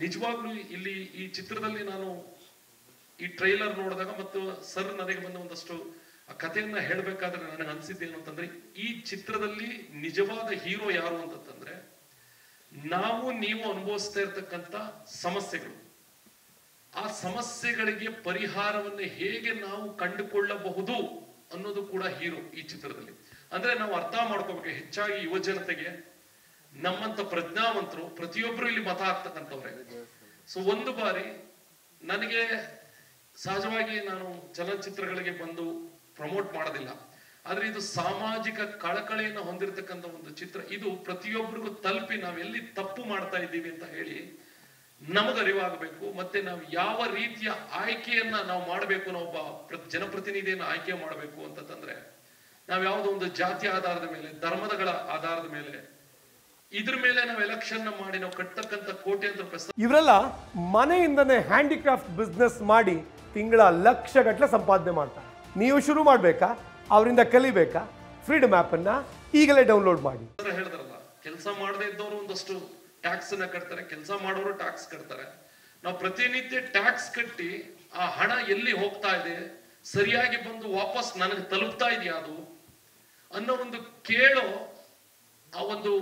ನಿಜವಾಗ್ಲೂ ಇಲ್ಲಿ ಈ ಚಿತ್ರದಲ್ಲಿ ನಾನು ಈ ಟ್ರೈಲರ್ ನೋಡಿದಾಗ ಮತ್ತು ಸರ್ ನನಗೆ ಬಂದ ಒಂದಷ್ಟು ಆ ಕಥೆಯನ್ನ ಹೇಳ್ಬೇಕಾದ್ರೆ ನನಗೆ ಅನ್ಸಿದ್ದೇನು ಅಂತಂದ್ರೆ ಈ ಚಿತ್ರದಲ್ಲಿ ನಿಜವಾದ ಹೀರೋ ಯಾರು ಅಂತಂದ್ರೆ ನಾವು ನೀವು ಅನುಭವಿಸ್ತಾ ಇರ್ತಕ್ಕಂಥ ಸಮಸ್ಯೆಗಳು ಆ ಸಮಸ್ಯೆಗಳಿಗೆ ಪರಿಹಾರವನ್ನು ಹೇಗೆ ನಾವು ಕಂಡುಕೊಳ್ಳಬಹುದು ಅನ್ನೋದು ಕೂಡ ಹೀರೋ ಈ ಚಿತ್ರದಲ್ಲಿ ಅಂದ್ರೆ ನಾವು ಅರ್ಥ ಮಾಡ್ಕೋಬೇಕು ಹೆಚ್ಚಾಗಿ ಯುವ ಜನತೆಗೆ ನಮ್ಮಂತ ಪ್ರಜ್ಞಾವಂತರು ಪ್ರತಿಯೊಬ್ಬರು ಇಲ್ಲಿ ಮತ ಹಾಕ್ತಕ್ಕಂಥವ್ರೆ ಸೊ ಒಂದು ಬಾರಿ ನನಗೆ ಸಹಜವಾಗಿ ನಾನು ಚಲನಚಿತ್ರಗಳಿಗೆ ಬಂದು ಪ್ರಮೋಟ್ ಮಾಡೋದಿಲ್ಲ ಆದ್ರೆ ಇದು ಸಾಮಾಜಿಕ ಕಳಕಳಿಯನ್ನು ಹೊಂದಿರತಕ್ಕಂಥ ಒಂದು ಚಿತ್ರ ಇದು ಪ್ರತಿಯೊಬ್ಬರಿಗೂ ತಲುಪಿ ನಾವು ಎಲ್ಲಿ ತಪ್ಪು ಮಾಡ್ತಾ ಇದ್ದೀವಿ ಅಂತ ಹೇಳಿ ನಮಗೆ ಅರಿವಾಗಬೇಕು ಮತ್ತೆ ನಾವು ಯಾವ ರೀತಿಯ ಆಯ್ಕೆಯನ್ನ ನಾವು ಮಾಡಬೇಕು ನಾವು ಒಬ್ಬ ಪ್ರ- ಜನಪ್ರತಿನಿಧಿಯನ್ನು ಆಯ್ಕೆ ಮಾಡಬೇಕು ಅಂತಂದ್ರೆ ನಾವು ಯಾವುದೋ ಒಂದು ಜಾತಿ ಆಧಾರದ ಮೇಲೆ ಧರ್ಮದಗಳ ಆಧಾರದ ಮೇಲೆ ಇದ್ರ ಮೇಲೆ ನಾವು ಎಲೆಕ್ಷನ್ ಮಾಡಿ ನಾವು ಕಟ್ಟತಕ್ಕಂಥ ಕೋಟ್ಯಾಂತರ ರೂಪಾಯಿ ಇವರೆಲ್ಲ ಮನೆಯಿಂದನೇ ಹ್ಯಾಂಡಿಕ್ರಾಫ್ಟ್ ಬಿಸ್ನೆಸ್ ಮಾಡಿ ತಿಂಗಳ ಲಕ್ಷ ಗಟ್ಟಲೆ ಸಂಪಾದನೆ ಮಾಡ್ತಾರೆ ನೀವು ಶುರು ಮಾಡಬೇಕಾ ಅವರಿಂದ ಕಲಿಬೇಕಾ ಫ್ರೀಡಮ್ ಆ್ಯಪನ್ನು ಈಗಲೇ ಡೌನ್ಲೋಡ್ ಮಾಡಿ ಸರ್ ಹೇಳಿದ್ರಲ್ಲ ಕೆಲಸ ಮಾಡದೇ ಇದ್ದವರು ಒಂದಷ್ಟು ಟ್ಯಾಕ್ಸ್ ನ ಕಟ್ತಾರೆ ಕೆಲಸ ಮಾಡೋರು ಟ್ಯಾಕ್ಸ್ ಕಟ್ತಾರೆ ನಾವು ಪ್ರತಿನಿತ್ಯ ಟ್ಯಾಕ್ಸ್ ಕಟ್ಟಿ ಆ ಹಣ ಎಲ್ಲಿ ಹೋಗ್ತಾ ಇದೆ ಸರಿಯಾಗಿ ಬಂದು ವಾಪಸ್ ನನಗೆ ತಲುಪ್ತಾ ಇದೆಯಾ ಅದು ಅನ್ನೋ ಒಂದು ಕೇಳೋ ಆ ಒಂದು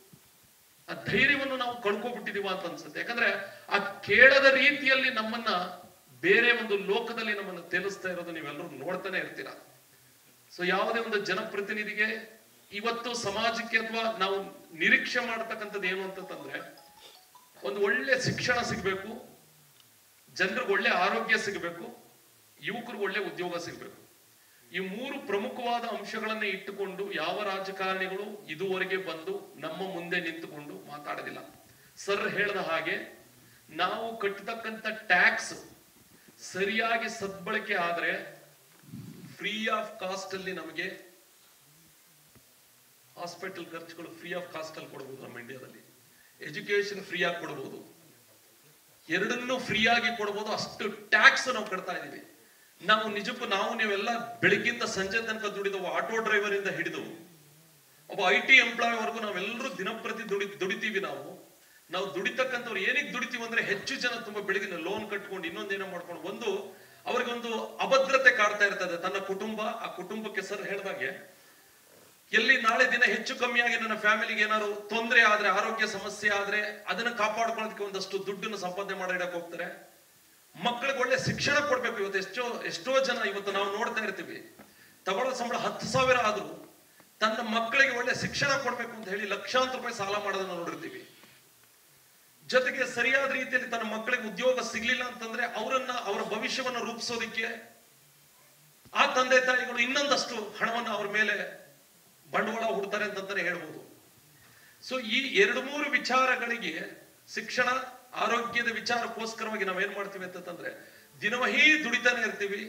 ಆ ಧೈರ್ಯವನ್ನು ನಾವು ಕಳ್ಕೊಬಿಟ್ಟಿದೀವ ಅಂತ ಅನ್ಸುತ್ತೆ ಯಾಕಂದ್ರೆ ಆ ಕೇಳದ ರೀತಿಯಲ್ಲಿ ನಮ್ಮನ್ನ ಬೇರೆ ಒಂದು ಲೋಕದಲ್ಲಿ ನಮ್ಮನ್ನ ತೇಲಿಸ್ತಾ ಇರೋದು ನೀವೆಲ್ಲರೂ ನೋಡ್ತಾನೆ ಇರ್ತೀರಾ ಸೊ ಯಾವುದೇ ಒಂದು ಜನಪ್ರತಿನಿಧಿಗೆ ಇವತ್ತು ಸಮಾಜಕ್ಕೆ ಅಥವಾ ನಾವು ನಿರೀಕ್ಷೆ ಮಾಡತಕ್ಕಂಥದ್ದು ಏನು ಅಂತಂದ್ರೆ ಒಂದು ಒಳ್ಳೆ ಶಿಕ್ಷಣ ಸಿಗ್ಬೇಕು ಜನರಿಗೆ ಒಳ್ಳೆ ಆರೋಗ್ಯ ಸಿಗಬೇಕು ಯುವಕರಿಗೆ ಒಳ್ಳೆ ಉದ್ಯೋಗ ಸಿಗಬೇಕು ಈ ಮೂರು ಪ್ರಮುಖವಾದ ಅಂಶಗಳನ್ನ ಇಟ್ಟುಕೊಂಡು ಯಾವ ರಾಜಕಾರಣಿಗಳು ಇದುವರೆಗೆ ಬಂದು ನಮ್ಮ ಮುಂದೆ ನಿಂತುಕೊಂಡು ಮಾತಾಡೋದಿಲ್ಲ ಸರ್ ಹೇಳಿದ ಹಾಗೆ ನಾವು ಕಟ್ಟತಕ್ಕಂಥ ಟ್ಯಾಕ್ಸ್ ಸರಿಯಾಗಿ ಸದ್ಬಳಕೆ ಆದ್ರೆ ಫ್ರೀ ಆಫ್ ಕಾಸ್ಟ್ ಅಲ್ಲಿ ನಮಗೆ ಹಾಸ್ಪಿಟಲ್ ಖರ್ಚುಗಳು ಫ್ರೀ ಆಫ್ ಕಾಸ್ಟ್ ಅಲ್ಲಿ ಕೊಡಬಹುದು ನಮ್ಮ ಇಂಡಿಯಾದಲ್ಲಿ ಎಜುಕೇಶನ್ ಫ್ರೀ ಆಗಿ ಕೊಡಬಹುದು ಎರಡನ್ನೂ ಫ್ರೀ ಆಗಿ ಕೊಡಬಹುದು ಅಷ್ಟು ಟ್ಯಾಕ್ಸ್ ನಾವು ಕಟ್ತಾ ಇದೀವಿ ನಾವು ನಿಜಕ್ಕೂ ನಾವು ನೀವೆಲ್ಲ ಬೆಳಗ್ಗಿಂದ ಸಂಜೆ ತನಕ ದುಡಿದ ಆಟೋ ಡ್ರೈವರ್ ಇಂದ ಹಿಡಿದು ಒಬ್ಬ ಐ ಟಿ ಎಂಪ್ಲಾಯ್ ವರೆಗೂ ನಾವೆಲ್ಲರೂ ದಿನಪ್ರತಿ ದುಡಿ ದುಡಿತೀವಿ ನಾವು ನಾವು ದುಡಿತಕ್ಕಂಥವ್ರು ಏನಕ್ಕೆ ದುಡಿತೀವಿ ಅಂದ್ರೆ ಹೆಚ್ಚು ಜನ ತುಂಬಾ ಬೆಳಗಿನ ಲೋನ್ ಕಟ್ಕೊಂಡು ಇನ್ನೊಂದೇನೋ ಮಾಡ್ಕೊಂಡು ಒಂದು ಅವ್ರಿಗೊಂದು ಅಭದ್ರತೆ ಕಾಡ್ತಾ ಇರ್ತದೆ ತನ್ನ ಕುಟುಂಬ ಆ ಕುಟುಂಬಕ್ಕೆ ಸರ್ ಹೇಳ್ದಾಗೆ ಎಲ್ಲಿ ನಾಳೆ ದಿನ ಹೆಚ್ಚು ಕಮ್ಮಿಯಾಗಿ ನನ್ನ ಫ್ಯಾಮಿಲಿಗೆ ಏನಾದ್ರು ತೊಂದರೆ ಆದ್ರೆ ಆರೋಗ್ಯ ಸಮಸ್ಯೆ ಆದ್ರೆ ಅದನ್ನ ಕಾಪಾಡ್ಕೊಳ್ಳೋದಕ್ಕೆ ಒಂದಷ್ಟು ದುಡ್ಡನ್ನು ಸಂಪಾದನೆ ಮಾಡಿಡಕ್ ಹೋಗ್ತಾರೆ ಮಕ್ಕಳಿಗೆ ಒಳ್ಳೆ ಶಿಕ್ಷಣ ಕೊಡ್ಬೇಕು ಇವತ್ತು ಎಷ್ಟೋ ಎಷ್ಟೋ ಜನ ಇವತ್ತು ನಾವು ನೋಡ್ತಾ ಇರ್ತೀವಿ ತಗೊಳ್ಳೋ ಸಂಬಳ ಹತ್ತು ಸಾವಿರ ಆದ್ರೂ ತನ್ನ ಮಕ್ಕಳಿಗೆ ಒಳ್ಳೆ ಶಿಕ್ಷಣ ಕೊಡ್ಬೇಕು ಅಂತ ಹೇಳಿ ಲಕ್ಷಾಂತರ ರೂಪಾಯಿ ಸಾಲ ಮಾಡೋದನ್ನ ನೋಡಿರ್ತೀವಿ ಜೊತೆಗೆ ಸರಿಯಾದ ರೀತಿಯಲ್ಲಿ ತನ್ನ ಮಕ್ಕಳಿಗೆ ಉದ್ಯೋಗ ಸಿಗ್ಲಿಲ್ಲ ಅಂತಂದ್ರೆ ಅವರನ್ನ ಅವರ ಭವಿಷ್ಯವನ್ನ ರೂಪಿಸೋದಿಕ್ಕೆ ಆ ತಂದೆ ತಾಯಿಗಳು ಇನ್ನೊಂದಷ್ಟು ಹಣವನ್ನ ಅವ್ರ ಮೇಲೆ ಬಂಡವಾಳ ಹೂಡ್ತಾರೆ ಅಂತಂತಾನೆ ಹೇಳ್ಬೋದು ಸೊ ಈ ಎರಡು ಮೂರು ವಿಚಾರಗಳಿಗೆ ಶಿಕ್ಷಣ ಆರೋಗ್ಯದ ವಿಚಾರಕ್ಕೋಸ್ಕರವಾಗಿ ನಾವೇನ್ ಮಾಡ್ತೀವಿ ಅಂತಂದ್ರೆ ದಿನವಹಿ ದುಡಿತಾನೆ ಇರ್ತೀವಿ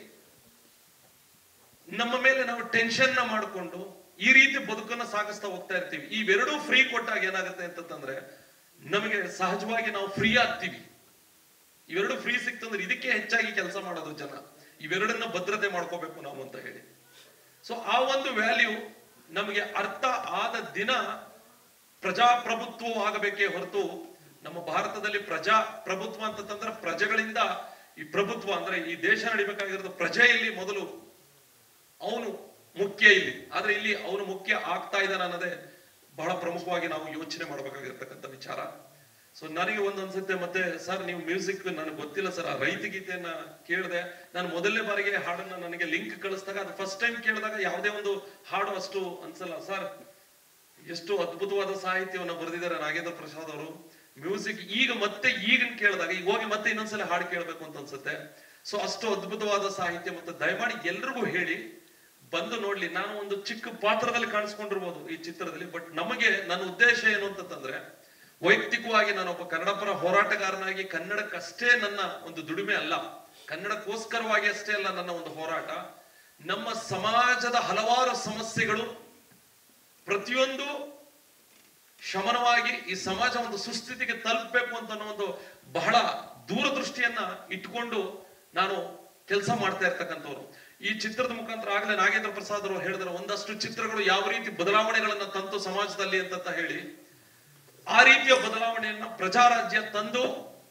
ನಮ್ಮ ಮೇಲೆ ನಾವು ಟೆನ್ಷನ್ ನ ಮಾಡಿಕೊಂಡು ಈ ರೀತಿ ಬದುಕನ್ನ ಸಾಗಿಸ್ತಾ ಹೋಗ್ತಾ ಇರ್ತೀವಿ ಇವೆರಡೂ ಫ್ರೀ ಕೊಟ್ಟಾಗ ಏನಾಗುತ್ತೆ ಅಂತಂದ್ರೆ ನಮಗೆ ಸಹಜವಾಗಿ ನಾವು ಫ್ರೀ ಆಗ್ತೀವಿ ಇವೆರಡು ಫ್ರೀ ಸಿಕ್ತಂದ್ರೆ ಇದಕ್ಕೆ ಹೆಚ್ಚಾಗಿ ಕೆಲಸ ಮಾಡೋದು ಜನ ಇವೆರಡನ್ನ ಭದ್ರತೆ ಮಾಡ್ಕೋಬೇಕು ನಾವು ಅಂತ ಹೇಳಿ ಸೊ ಆ ಒಂದು ವ್ಯಾಲ್ಯೂ ನಮಗೆ ಅರ್ಥ ಆದ ದಿನ ಪ್ರಜಾಪ್ರಭುತ್ವ ಆಗಬೇಕೇ ಹೊರತು ನಮ್ಮ ಭಾರತದಲ್ಲಿ ಪ್ರಜಾ ಪ್ರಭುತ್ವ ಅಂತಂದ್ರೆ ಪ್ರಜೆಗಳಿಂದ ಈ ಪ್ರಭುತ್ವ ಅಂದ್ರೆ ಈ ದೇಶ ನಡಿಬೇಕಾಗಿರೋದು ಪ್ರಜೆ ಇಲ್ಲಿ ಮೊದಲು ಅವನು ಮುಖ್ಯ ಇಲ್ಲಿ ಆದ್ರೆ ಇಲ್ಲಿ ಅವನು ಮುಖ್ಯ ಆಗ್ತಾ ಇದ್ದಾನೆ ಅನ್ನೋದೇ ಬಹಳ ಪ್ರಮುಖವಾಗಿ ನಾವು ಯೋಚನೆ ಮಾಡಬೇಕಾಗಿರ್ತಕ್ಕಂಥ ವಿಚಾರ ಸೊ ನನಗೆ ಒಂದು ಅನ್ಸುತ್ತೆ ಮತ್ತೆ ಸರ್ ನೀವು ಮ್ಯೂಸಿಕ್ ನನಗೆ ಗೊತ್ತಿಲ್ಲ ಸರ್ ಆ ರೈತ ಗೀತೆಯನ್ನ ಕೇಳಿದೆ ನಾನು ಮೊದಲನೇ ಬಾರಿಗೆ ಹಾಡನ್ನ ನನಗೆ ಲಿಂಕ್ ಕಳಿಸಿದಾಗ ಅದು ಫಸ್ಟ್ ಟೈಮ್ ಕೇಳಿದಾಗ ಯಾವುದೇ ಒಂದು ಹಾಡು ಅಷ್ಟು ಅನ್ಸಲ್ಲ ಸರ್ ಎಷ್ಟು ಅದ್ಭುತವಾದ ಸಾಹಿತ್ಯವನ್ನು ಬರೆದಿದ್ದಾರೆ ನಾಗೇಂದ್ರ ಪ್ರಸಾದ್ ಅವರು ಮ್ಯೂಸಿಕ್ ಈಗ ಮತ್ತೆ ಈಗಿನ ಕೇಳಿದಾಗ ಈಗ ಹೋಗಿ ಮತ್ತೆ ಇನ್ನೊಂದ್ಸಲ ಹಾಡು ಕೇಳಬೇಕು ಅಂತ ಅನ್ಸುತ್ತೆ ಸೊ ಅಷ್ಟು ಅದ್ಭುತವಾದ ಸಾಹಿತ್ಯ ಮತ್ತೆ ದಯಮಾಡಿ ಎಲ್ರಿಗೂ ಹೇಳಿ ಬಂದು ನೋಡ್ಲಿ ನಾನು ಒಂದು ಚಿಕ್ಕ ಪಾತ್ರದಲ್ಲಿ ಕಾಣಿಸ್ಕೊಂಡಿರ್ಬೋದು ಈ ಚಿತ್ರದಲ್ಲಿ ಬಟ್ ನಮಗೆ ನನ್ನ ಉದ್ದೇಶ ಏನು ಅಂತಂದ್ರೆ ವೈಯಕ್ತಿಕವಾಗಿ ನಾನೊಬ್ಬ ಕನ್ನಡ ಪರ ಹೋರಾಟಗಾರನಾಗಿ ಕನ್ನಡಕ್ಕಷ್ಟೇ ನನ್ನ ಒಂದು ದುಡಿಮೆ ಅಲ್ಲ ಕನ್ನಡಕ್ಕೋಸ್ಕರವಾಗಿ ಅಷ್ಟೇ ಅಲ್ಲ ನನ್ನ ಒಂದು ಹೋರಾಟ ನಮ್ಮ ಸಮಾಜದ ಹಲವಾರು ಸಮಸ್ಯೆಗಳು ಪ್ರತಿಯೊಂದು ಶಮನವಾಗಿ ಈ ಸಮಾಜ ಒಂದು ಸುಸ್ಥಿತಿಗೆ ತಲುಪಬೇಕು ಅಂತ ಅನ್ನೋ ಒಂದು ಬಹಳ ದೂರದೃಷ್ಟಿಯನ್ನ ಇಟ್ಕೊಂಡು ನಾನು ಕೆಲಸ ಮಾಡ್ತಾ ಇರ್ತಕ್ಕಂಥವ್ರು ಈ ಚಿತ್ರದ ಮುಖಾಂತರ ಆಗಲೇ ನಾಗೇಂದ್ರ ಪ್ರಸಾದ್ ಅವರು ಹೇಳಿದ್ರು ಒಂದಷ್ಟು ಚಿತ್ರಗಳು ಯಾವ ರೀತಿ ಬದಲಾವಣೆಗಳನ್ನ ತಂತು ಸಮಾಜದಲ್ಲಿ ಅಂತ ಹೇಳಿ ಆ ರೀತಿಯ ಬದಲಾವಣೆಯನ್ನ ಪ್ರಜಾರಾಜ್ಯ ತಂದು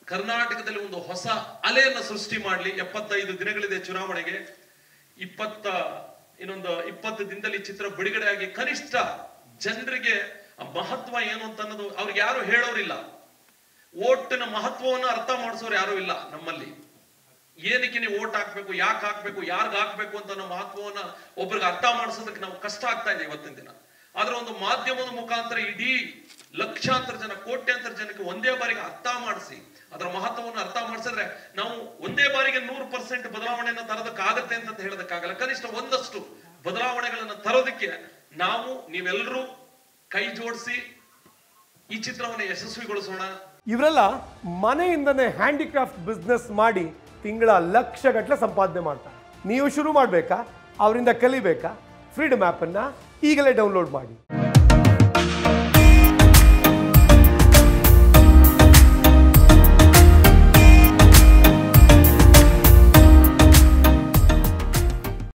ಕರ್ನಾಟಕದಲ್ಲಿ ಒಂದು ಹೊಸ ಅಲೆಯನ್ನ ಸೃಷ್ಟಿ ಮಾಡಲಿ ಎಪ್ಪತ್ತೈದು ದಿನಗಳಿದೆ ಚುನಾವಣೆಗೆ ಇಪ್ಪತ್ತ ಇನ್ನೊಂದು ಇಪ್ಪತ್ತು ದಿನದಲ್ಲಿ ಚಿತ್ರ ಬಿಡುಗಡೆ ಆಗಿ ಕನಿಷ್ಠ ಜನರಿಗೆ ಆ ಮಹತ್ವ ಏನು ಅಂತ ಅನ್ನೋದು ಅವ್ರಿಗೆ ಯಾರು ಹೇಳೋರಿಲ್ಲ ಓಟಿನ ಮಹತ್ವವನ್ನು ಅರ್ಥ ಮಾಡಿಸೋರು ಯಾರು ಇಲ್ಲ ನಮ್ಮಲ್ಲಿ ಏನಕ್ಕೆ ನೀವು ಓಟ್ ಹಾಕ್ಬೇಕು ಯಾಕೆ ಹಾಕ್ಬೇಕು ಯಾರ್ಗ್ ಹಾಕ್ಬೇಕು ಅಂತ ಅನ್ನೋ ಮಹತ್ವವನ್ನ ಒಬ್ರಿಗೆ ಅರ್ಥ ಮಾಡಿಸೋದಕ್ಕೆ ನಾವು ಕಷ್ಟ ಆಗ್ತಾ ಇದೆ ಇವತ್ತಿನ ದಿನ ಆದ್ರೆ ಒಂದು ಮಾಧ್ಯಮದ ಮುಖಾಂತರ ಇಡೀ ಲಕ್ಷಾಂತರ ಜನ ಕೋಟ್ಯಾಂತರ ಜನಕ್ಕೆ ಒಂದೇ ಬಾರಿಗೆ ಅರ್ಥ ಮಾಡಿಸಿ ಅದರ ಮಹತ್ವವನ್ನು ಅರ್ಥ ಮಾಡಿಸಿದ್ರೆ ನಾವು ಒಂದೇ ಬಾರಿಗೆ ನೂರು ಪರ್ಸೆಂಟ್ ಬದಲಾವಣೆಯನ್ನ ತರೋದಕ್ಕಾಗತ್ತೆ ಅಂತ ಹೇಳೋದಕ್ಕಾಗಲ್ಲ ಕನಿಷ್ಠ ಒಂದಷ್ಟು ಬದಲಾವಣೆಗಳನ್ನ ತರೋದಕ್ಕೆ ನಾವು ನೀವೆಲ್ಲರೂ ಕೈ ಜೋಡಿಸಿ ಈ ಚಿತ್ರವನ್ನು ಯಶಸ್ವಿಗೊಳಿಸೋಣ ಇವರೆಲ್ಲ ಮನೆಯಿಂದನೇ ಹ್ಯಾಂಡಿಕ್ರಾಫ್ಟ್ ಬಿಸ್ನೆಸ್ ಮಾಡಿ ತಿಂಗಳ ಲಕ್ಷಗಟ್ಟಲೆ ಸಂಪಾದನೆ ಮಾಡ್ತಾರೆ ನೀವು ಶುರು ಮಾಡಬೇಕಾ ಅವರಿಂದ ಕಲಿಬೇಕಾ ಫ್ರೀಡಮ್ ಆ್ಯಪನ್ನು ಈಗಲೇ ಡೌನ್ಲೋಡ್ ಮಾಡಿ